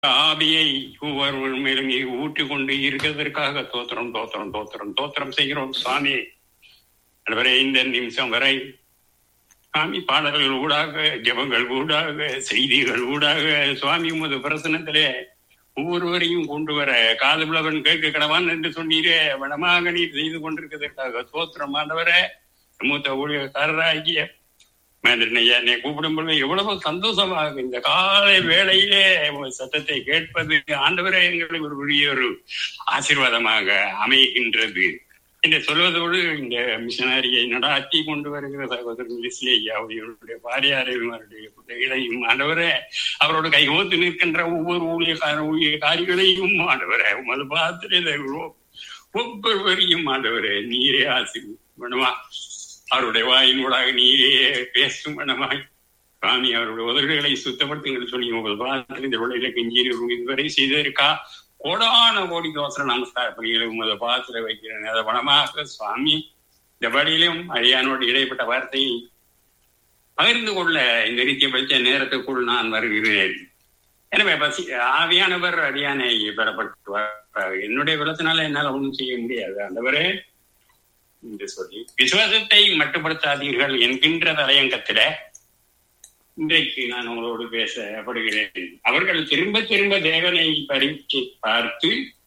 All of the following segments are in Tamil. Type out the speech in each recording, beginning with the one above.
ஆவியை ஒவ்வொருவர் மேலும் ஊற்றி கொண்டு இருக்கிறதற்காக தோத்திரம் தோத்திரம் தோத்திரம் தோத்திரம் செய்கிறோம் சுவாமி அதுவரை இந்த நிமிஷம் வரை சுவாமி பாடல்கள் ஊடாக ஜபங்கள் ஊடாக செய்திகள் ஊடாக சுவாமி உமது பிரசனத்திலே ஒவ்வொருவரையும் கொண்டு வர காதுபுலவன் கேட்க கடவான் என்று சொன்னீரே வனமாக நீர் செய்து கொண்டிருக்கிறதற்காக தோத்திரம் ஆண்டவரே மூத்த ஊழியக்காரராகிய மேந்திரனையா என்னை கூப்பிடும் பொழுது எவ்வளவு சந்தோஷமாக இந்த காலை வேளையிலே உங்கள் சத்தத்தை கேட்பது ஆண்டவரே எங்களுக்கு ஒரு பெரிய ஒரு ஆசீர்வாதமாக அமைகின்றது என்று சொல்வதோடு இந்த மிஷனரியை நடாத்தி கொண்டு வருகிற சகோதரன் லிஸ்லி ஐயா அவர்களுடைய பாரியாரையும் பிள்ளைகளையும் ஆண்டவரே அவரோட கைகோத்து நிற்கின்ற ஒவ்வொரு ஊழியக்கார ஊழியக்காரிகளையும் ஆண்டவரே உமது பாத்திரத்தை ஒவ்வொருவரையும் ஆண்டவரே நீரே ஆசீர்வனுமா அவருடைய வாயினூடாக நீரே பேசும் மனமாய் சுவாமி அவருடைய உதவிகளை சுத்தப்படுத்துங்கள் சொல்லி உங்கள் பாத்திரம் இந்த உலகில கெஞ்சி இதுவரை செய்திருக்கா கோடான கோடி தோசை நமஸ்கார பணிகளை உமது பாத்திர வைக்கிறேன் அதை பணமாக சுவாமி இந்த வழியிலும் அடியானோடு இடைப்பட்ட வார்த்தையை பகிர்ந்து கொள்ள இந்த ரீதியை வைத்த நேரத்துக்குள் நான் வருகிறேன் எனவே பசி ஆவியானவர் அடியானை பெறப்பட்டு என்னுடைய விளத்தினால என்னால் ஒன்றும் செய்ய முடியாது அந்தவரே என்று சொல்லி விசுவாசத்தை மட்டுப்படுத்தாதீர்கள் என்கின்ற தலையங்கத்தில இன்றைக்கு நான் உங்களோடு பேசப்படுகிறேன் அவர்கள் திரும்ப திரும்ப தேவனை பரீட்சை பார்த்து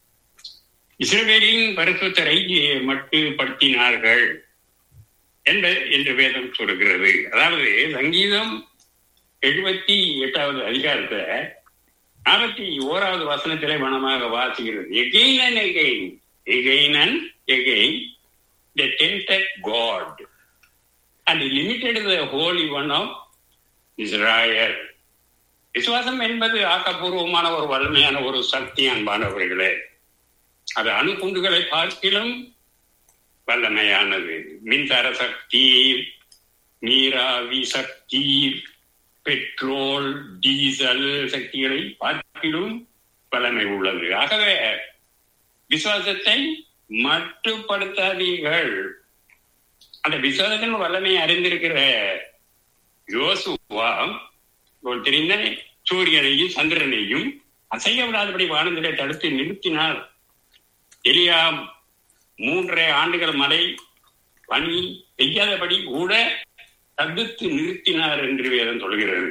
இஸ்ரவேலின் பரிசுத்தரை மட்டுப்படுத்தினார்கள் என்ப என்று வேதம் சொல்கிறது அதாவது சங்கீதம் எழுபத்தி எட்டாவது அதிகாரத்தை நாற்பத்தி ஓராவது வசனத்திலே மனமாக வாசிக்கிறது again and again again and again they tempted God and limited the Holy One of Israel. விசுவாசம் என்பது ஆக்கப்பூர்வமான ஒரு வலிமையான ஒரு சக்தி அன்பானவர்களே அது அணுகுண்டுகளை பார்க்கிலும் வல்லமையானது மின்சார சக்தி நீராவி சக்தி பெட்ரோல் டீசல் சக்திகளை பார்க்கிலும் வல்லமை உள்ளது ஆகவே விசுவாசத்தை மட்டுப்படுத்தாதீர்கள் அந்த விசுவாசத்தின் வல்லமையை அறிந்திருக்கிற யோசுவா தெரிந்த சூரியனையும் சந்திரனையும் அசைய விடாதபடி வானத்திலே தடுத்து நிறுத்தினார் எலியா மூன்றரை ஆண்டுகள் மழை பனி பெய்யாதபடி கூட தடுத்து நிறுத்தினார் என்று வேதம் சொல்கிறது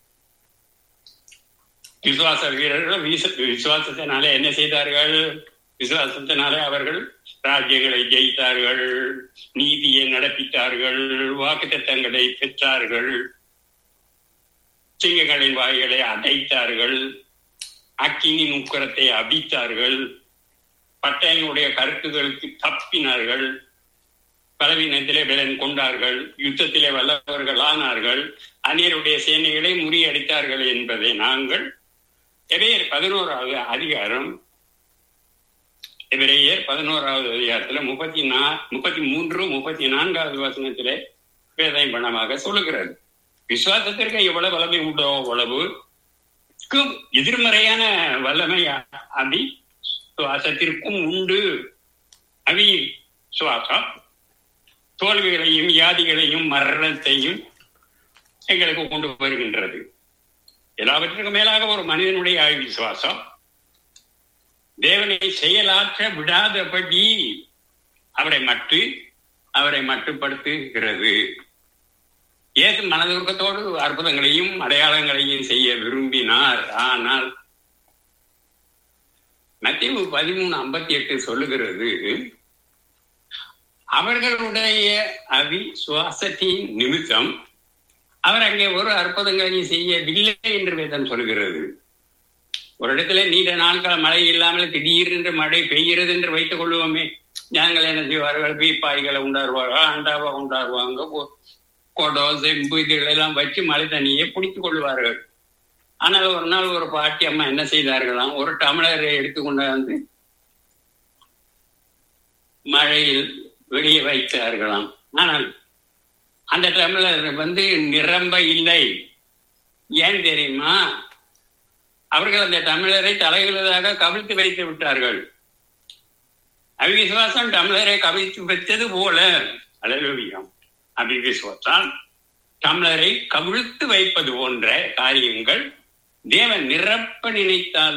விசுவாச வீரர்கள் விசுவாசத்தினாலே என்ன செய்தார்கள் விசுவாசத்தினாலே அவர்கள் ராஜ்யங்களை ஜெயித்தார்கள் நீதியை நடப்பித்தார்கள் வாக்கு திட்டங்களை பெற்றார்கள் சிங்கங்களின் வாய்களை அடைத்தார்கள் அக்கினின் உக்கரத்தை அபித்தார்கள் பட்டையனுடைய கருத்துகளுக்கு தப்பினார்கள் பலவீனத்திலே பலன் கொண்டார்கள் யுத்தத்திலே வல்லவர்கள் ஆனார்கள் அந்நியருடைய சேனைகளை முறியடித்தார்கள் என்பதை நாங்கள் எவையர் பதினோராவது அதிகாரம் எபிரேயர் பதினோராவது அதிகாரத்துல முப்பத்தி நா முப்பத்தி மூன்று முப்பத்தி நான்காவது வசனத்திலே வேதம் பணமாக சொல்லுகிறது விசுவாசத்திற்கு எவ்வளவு வல்லமை உண்டோ அவ்வளவு எதிர்மறையான வல்லமை அவி சுவாசத்திற்கும் உண்டு அவி சுவாசம் தோல்விகளையும் வியாதிகளையும் மரணத்தையும் எங்களுக்கு கொண்டு வருகின்றது எல்லாவற்றுக்கும் மேலாக ஒரு மனிதனுடைய விசுவாசம் தேவனை செயலாற்ற விடாதபடி அவரை மட்டு அவரை மட்டுப்படுத்துகிறது ஏசு மனதுருக்கத்தோடு அற்புதங்களையும் அடையாளங்களையும் செய்ய விரும்பினார் ஆனால் மத்திய பதிமூணு ஐம்பத்தி எட்டு சொல்லுகிறது அவர்களுடைய அவி சுவாசத்தின் நிமித்தம் அவர் அங்கே ஒரு அற்புதங்களையும் செய்யவில்லை என்று வேதம் சொல்கிறது ஒரு இடத்துல நீண்ட நாட்கள் மழை இல்லாமல் திடீரென்று மழை பெய்கிறது என்று வைத்துக் கொள்வோமே ஜனங்கள் என்ன செய்வார்கள் பீப்பாய்களை உண்டாருவார்கள் அண்டாவா உண்டாருவாங்க கொடம் செம்பு இதுகளெல்லாம் வச்சு மழை தண்ணியை பிடித்துக் கொள்வார்கள் ஆனால் ஒரு நாள் ஒரு பாட்டி அம்மா என்ன செய்தார்களாம் ஒரு டம்ளரை எடுத்து கொண்டாந்து மழையில் வெளியே வைத்தார்களாம் ஆனால் அந்த டம்ளர் வந்து நிரம்ப இல்லை ஏன் தெரியுமா அவர்கள் அந்த தமிழரை தலைகளதாக கவிழ்த்து வைத்து விட்டார்கள் அவிசுவாசம் தமிழரை கவிழ்த்து வைத்தது போல அழகவியம் அவிசுவாசம் தமிழரை கவிழ்த்து வைப்பது போன்ற காரியங்கள் தேவன் நிரப்ப நினைத்தால்